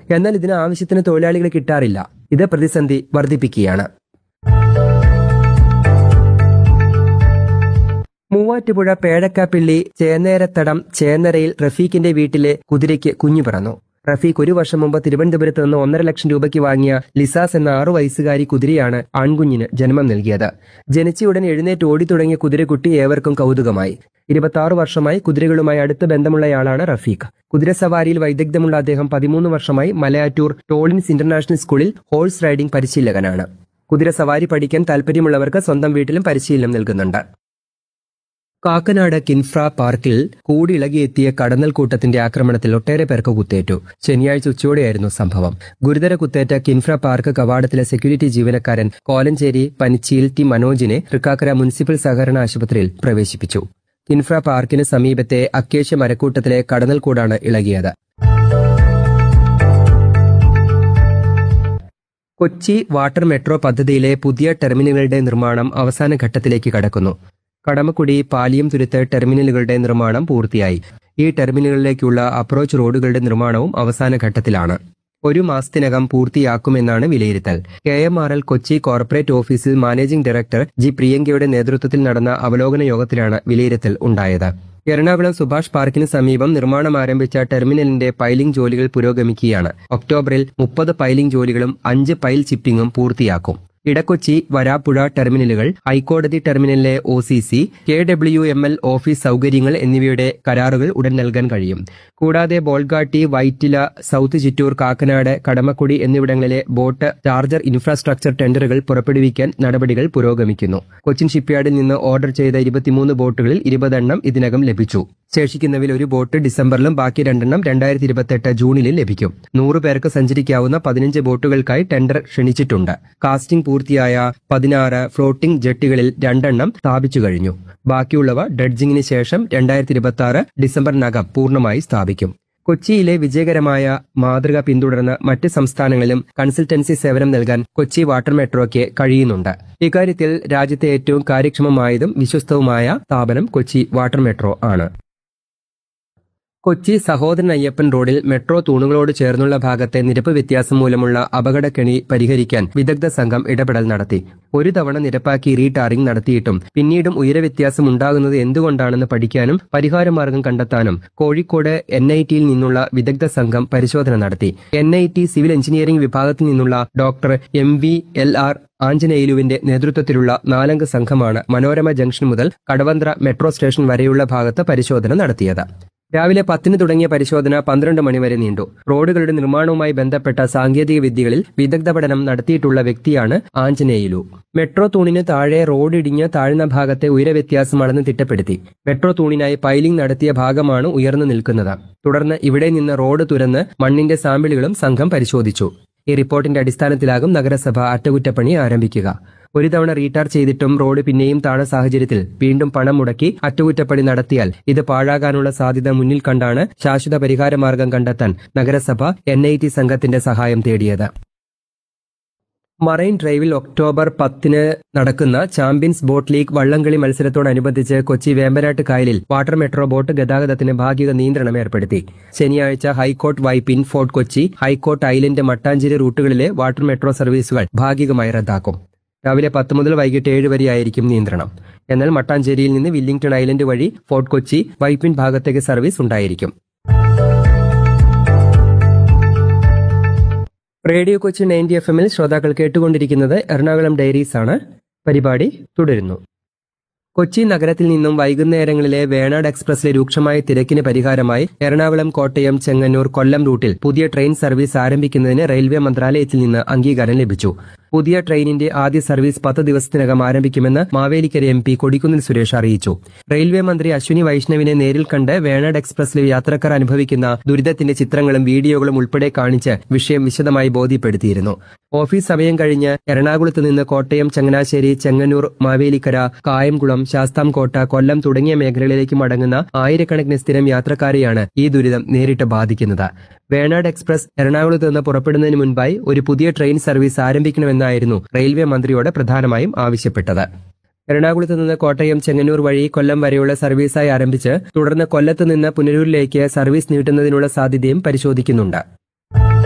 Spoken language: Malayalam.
എന്നാൽ ഇതിന് ആവശ്യത്തിന് തൊഴിലാളികളെ കിട്ടാറില്ല ഇത് പ്രതിസന്ധി വർദ്ധിപ്പിക്കുകയാണ് മൂവാറ്റുപുഴ പേഴക്കാപ്പിള്ളി ചേന്നേരത്തടം ചേന്നരയിൽ റഫീഖിന്റെ വീട്ടിലെ കുതിരയ്ക്ക് കുഞ്ഞു പിറന്നു റഫീഖ് ഒരു വർഷം മുമ്പ് തിരുവനന്തപുരത്ത് നിന്ന് ഒന്നര ലക്ഷം രൂപയ്ക്ക് വാങ്ങിയ ലിസാസ് എന്ന ആറു വയസ്സുകാരി കുതിരയാണ് ആൺകുഞ്ഞിന് ജന്മം നൽകിയത് ജനിച്ചയുടൻ എഴുന്നേറ്റ് ഓടിത്തുടങ്ങിയ കുതിരക്കുട്ടി ഏവർക്കും കൗതുകമായി ഇരുപത്തി വർഷമായി കുതിരകളുമായി അടുത്ത ബന്ധമുള്ളയാളാണ് റഫീഖ് കുതിരസവാരിയിൽ വൈദഗ്ധ്യമുള്ള അദ്ദേഹം പതിമൂന്ന് വർഷമായി മലയാറ്റൂർ ടോളിൻസ് ഇന്റർനാഷണൽ സ്കൂളിൽ ഹോഴ്സ് റൈഡിംഗ് പരിശീലകനാണ് കുതിരസവാരി പഠിക്കാൻ താല്പര്യമുള്ളവർക്ക് സ്വന്തം വീട്ടിലും പരിശീലനം നൽകുന്നുണ്ട് കാക്കനാട് കിൻഫ്ര പാർക്കിൽ കൂടിയിളകിയെത്തിയ കടന്നൽ കൂട്ടത്തിന്റെ ആക്രമണത്തിൽ ഒട്ടേറെ പേർക്ക് കുത്തേറ്റു ശനിയാഴ്ച ഉച്ചയോടെയായിരുന്നു സംഭവം ഗുരുതര കുത്തേറ്റ കിൻഫ്ര പാർക്ക് കവാടത്തിലെ സെക്യൂരിറ്റി ജീവനക്കാരൻ കോലഞ്ചേരി പനിച്ചിയിൽ ടി മനോജിനെ തൃക്കാക്കര മുനിസിപ്പൽ സഹകരണ ആശുപത്രിയിൽ പ്രവേശിപ്പിച്ചു കിൻഫ്ര പാർക്കിന് സമീപത്തെ അക്കേഷ്യ മരക്കൂട്ടത്തിലെ കടന്നൽക്കൂടാണ് ഇളകിയത് കൊച്ചി വാട്ടർ മെട്രോ പദ്ധതിയിലെ പുതിയ ടെർമിനലുകളുടെ നിർമ്മാണം അവസാന ഘട്ടത്തിലേക്ക് കടക്കുന്നു കടമക്കുടി പാലിയം തുരുത്ത് ടെർമിനലുകളുടെ നിർമ്മാണം പൂർത്തിയായി ഈ ടെർമിനലുകളിലേക്കുള്ള അപ്രോച്ച് റോഡുകളുടെ നിർമ്മാണവും അവസാന ഘട്ടത്തിലാണ് ഒരു മാസത്തിനകം പൂർത്തിയാക്കുമെന്നാണ് വിലയിരുത്തൽ K M R L Kochi corporate ഓഫീസിൽ മാനേജിംഗ് ഡയറക്ടർ ജി പ്രിയങ്കയുടെ നേതൃത്വത്തിൽ നടന്ന അവലോകന യോഗത്തിലാണ് വിലയിരുത്തൽ ഉണ്ടായത് എറണാകുളം സുഭാഷ് പാർക്കിന് സമീപം നിർമ്മാണം ആരംഭിച്ച ടെർമിനലിന്റെ പൈലിംഗ് ജോലികൾ പുരോഗമിക്കുകയാണ് ഒക്ടോബറിൽ മുപ്പത് പൈലിംഗ് ജോലികളും അഞ്ച് പൈൽ ചിപ്പിംഗും പൂർത്തിയാക്കും ഇടക്കൊച്ചി വരാപ്പുഴ ടെർമിനലുകൾ ഹൈക്കോടതി ടെർമിനലിലെ O C C K W M L office സൗകര്യങ്ങൾ എന്നിവയുടെ കരാറുകൾ ഉടൻ നൽകാൻ കഴിയും കൂടാതെ ബോൾഗാട്ടി വൈറ്റില സൗത്ത് ചിറ്റൂർ കാക്കനാട് കടമക്കുടി എന്നിവിടങ്ങളിലെ ബോട്ട് ചാർജർ ഇൻഫ്രാസ്ട്രക്ചർ ടെൻഡറുകൾ പുറപ്പെടുവിക്കാൻ നടപടികൾ പുരോഗമിക്കുന്നു കൊച്ചിൻ ഷിപ്പ്യാർഡിൽ നിന്ന് ഓർഡർ ചെയ്ത ഇരുപത്തിമൂന്ന് ബോട്ടുകളിൽ ഇരുപതെണ്ണം ഇതിനകം ലഭിച്ചു ശേഷിക്കുന്നവയിൽ ഒരു ബോട്ട് ഡിസംബറിലും ബാക്കി രണ്ടെണ്ണം രണ്ടായിരത്തി ഇരുപത്തെട്ട് ജൂണിലും ലഭിക്കും നൂറ് പേർക്ക് സഞ്ചരിക്കാവുന്ന പതിനഞ്ച് ബോട്ടുകൾക്കായി ടെൻഡർ ക്ഷണിച്ചിട്ടുണ്ട് കാസ്റ്റിംഗ് പൂർത്തിയായ പതിനാറ് ഫ്ലോട്ടിംഗ് ജെട്ടികളിൽ രണ്ടെണ്ണം സ്ഥാപിച്ചു കഴിഞ്ഞു ബാക്കിയുള്ളവ ഡ്രഡ്ജിങ്ങിന് ശേഷം രണ്ടായിരത്തി ഇരുപത്തി ആറ് ഡിസംബറിനകം പൂർണ്ണമായി സ്ഥാപിക്കും കൊച്ചിയിലെ വിജയകരമായ മാതൃക പിന്തുടർന്ന് മറ്റ് സംസ്ഥാനങ്ങളിലും കൺസൾട്ടൻസി സേവനം നൽകാൻ കൊച്ചി വാട്ടർ മെട്രോയ്ക്ക് കഴിയുന്നുണ്ട് ഇക്കാര്യത്തിൽ രാജ്യത്തെ ഏറ്റവും കാര്യക്ഷമമായതും വിശ്വസ്തവുമായ സ്ഥാപനം കൊച്ചി വാട്ടർ മെട്രോ ആണ് കൊച്ചി സഹോദരൻ അയ്യപ്പൻ റോഡിൽ മെട്രോ തൂണുകളോട് ചേർന്നുള്ള ഭാഗത്തെ നിരപ്പ് വ്യത്യാസം മൂലമുള്ള അപകടക്കെണി പരിഹരിക്കാൻ വിദഗ്ധ സംഘം ഇടപെടൽ നടത്തി ഒരു തവണ നിരപ്പാക്കി റീടാറിംഗ് നടത്തിയിട്ടും പിന്നീടും ഉയരവ്യത്യാസം ഉണ്ടാകുന്നത് എന്തുകൊണ്ടാണെന്ന് പഠിക്കാനും പരിഹാരമാർഗം കണ്ടെത്താനും കോഴിക്കോട് എൻ ഐ ടിയിൽ നിന്നുള്ള വിദഗ്ധ സംഘം പരിശോധന നടത്തി N I T civil engineering വിഭാഗത്തിൽ നിന്നുള്ള doctor M V L R ആഞ്ജനേയുലുവിന്റെ നേതൃത്വത്തിലുള്ള നാലംഗ സംഘമാണ് മനോരമ ജംഗ്ഷൻ മുതൽ കടവന്ത്ര മെട്രോ സ്റ്റേഷൻ വരെയുള്ള ഭാഗത്ത് പരിശോധന നടത്തിയത് രാവിലെ പത്തിന് തുടങ്ങിയ പരിശോധന പന്ത്രണ്ട് മണിവരെ നീണ്ടു റോഡുകളുടെ നിർമ്മാണവുമായി ബന്ധപ്പെട്ട സാങ്കേതിക വിദ്യകളിൽ വിദഗ്ധ പഠനം നടത്തിയിട്ടുള്ള വ്യക്തിയാണ് ആഞ്ജനേയുലു മെട്രോ തൂണിന് താഴെ റോഡിടിഞ്ഞ് താഴ്ന്ന ഭാഗത്തെ ഉയരവ്യത്യാസമാണെന്ന് തിട്ടപ്പെടുത്തി മെട്രോ തൂണിനായി പൈലിംഗ് നടത്തിയ ഭാഗമാണ് ഉയർന്നു നിൽക്കുന്നത് തുടർന്ന് ഇവിടെ നിന്ന് റോഡ് തുരന്ന് മണ്ണിന്റെ സാമ്പിളുകളും സംഘം പരിശോധിച്ചു ഈ റിപ്പോർട്ടിന്റെ അടിസ്ഥാനത്തിലാകും നഗരസഭ അറ്റകുറ്റപ്പണി ആരംഭിക്കുക ഒരു തവണ റീടാർ ചെയ്തിട്ടും റോഡ് പിന്നെയും താണ സാഹചര്യത്തിൽ വീണ്ടും പണം മുടക്കി അറ്റകുറ്റപ്പണി നടത്തിയാൽ ഇത് പാഴാകാനുള്ള സാധ്യത മുന്നിൽ കണ്ടാണ് ശാശ്വത പരിഹാരമാർഗം കണ്ടെത്താൻ നഗരസഭ എൻ ഐ ടി സംഘത്തിന്റെ സഹായം തേടിയത് മറൈൻ ഡ്രൈവിൽ ഒക്ടോബർ പത്തിന് നടക്കുന്ന ചാമ്പ്യൻസ് ബോട്ട് ലീഗ് വള്ളംകളി മത്സരത്തോടനുബന്ധിച്ച് കൊച്ചി വേമ്പനാട്ട് കായലിൽ വാട്ടർ മെട്രോ ബോട്ട് ഗതാഗതത്തിന് ഭാഗിക നിയന്ത്രണം ഏർപ്പെടുത്തി ശനിയാഴ്ച high court Vypin fort Kochi high court island Mattancherry റൂട്ടുകളിലെ വാട്ടർ മെട്രോ സർവീസുകൾ ഭാഗികമായി റദ്ദാക്കും രാവിലെ പത്ത് മുതൽ വൈകിട്ട് ഏഴ് വരെയായിരിക്കും നിയന്ത്രണം എന്നാൽ മട്ടാഞ്ചേരിയിൽ നിന്ന് വില്ലിംഗ്ടൺ ഐലൻഡ് വഴി ഫോർട്ട് കൊച്ചി വൈപ്പിൻ ഭാഗത്തേക്ക് സർവീസ് ഉണ്ടായിരിക്കും റേഡിയോ കൊച്ചി നയൻറ്റി എഫ് എമ്മിൽ ശ്രോതാക്കൾ കേട്ടുകൊണ്ടിരിക്കുന്നത് എറണാകുളം ഡയറീസ് ആണ് പരിപാടി തുടരുന്നു കൊച്ചി നഗരത്തിൽ നിന്നും വൈകുന്നേരങ്ങളിലെ വേണാട് എക്സ്പ്രസിലെ രൂക്ഷമായ തിരക്കിന് പരിഹാരമായി എറണാകുളം കോട്ടയം ചെങ്ങന്നൂർ കൊല്ലം റൂട്ടിൽ പുതിയ ട്രെയിൻ സർവീസ് ആരംഭിക്കുന്നതിന് റെയിൽവേ മന്ത്രാലയത്തിൽ നിന്ന് അംഗീകാരം ലഭിച്ചു പുതിയ ട്രെയിനിന്റെ ആദ്യ സർവീസ് പത്ത് ദിവസത്തിനകം ആരംഭിക്കുമെന്ന് മാവേലിക്കര എം പി കൊടിക്കുന്നിൽ സുരേഷ് അറിയിച്ചു റെയിൽവേ മന്ത്രി അശ്വിനി വൈഷ്ണവിനെ നേരിൽ കണ്ട് വേണാട് എക്സ്പ്രസിലെ യാത്രക്കാർ അനുഭവിക്കുന്ന ദുരിതത്തിന്റെ ചിത്രങ്ങളും വീഡിയോകളും ഉൾപ്പെടെ കാണിച്ച് വിഷയം വിശദമായി ബോധ്യപ്പെടുത്തിയിരുന്നു ഓഫീസ് സമയം കഴിഞ്ഞ് എറണാകുളത്ത് നിന്ന് കോട്ടയം ചങ്ങനാശ്ശേരി ചെങ്ങന്നൂർ മാവേലിക്കര കായംകുളം ശാസ്താംകോട്ട കൊല്ലം തുടങ്ങിയ മേഖലകളിലേക്ക് മടങ്ങുന്ന ആയിരക്കണക്കിന് സ്ഥിരം യാത്രക്കാരെയാണ് ഈ ദുരിതം നേരിട്ട് ബാധിക്കുന്നത് വേണാട് എക്സ്പ്രസ് എറണാകുളത്ത് നിന്ന് പുറപ്പെടുന്നതിന് മുൻപായി ഒരു പുതിയ ട്രെയിൻ സർവീസ് ആരംഭിക്കണമെന്നായിരുന്നു റെയിൽവേ മന്ത്രിയോട് പ്രധാനമായും ആവശ്യപ്പെട്ടത് എറണാകുളത്ത് നിന്ന് കോട്ടയം ചെങ്ങന്നൂർ വഴി കൊല്ലം വരെയുള്ള സർവീസായി ആരംഭിച്ച് തുടർന്ന് കൊല്ലത്ത് നിന്ന് പുനലൂരിലേക്ക് സർവീസ് നീട്ടുന്നതിനുള്ള സാധ്യതയും പരിശോധിക്കുന്നുണ്ട്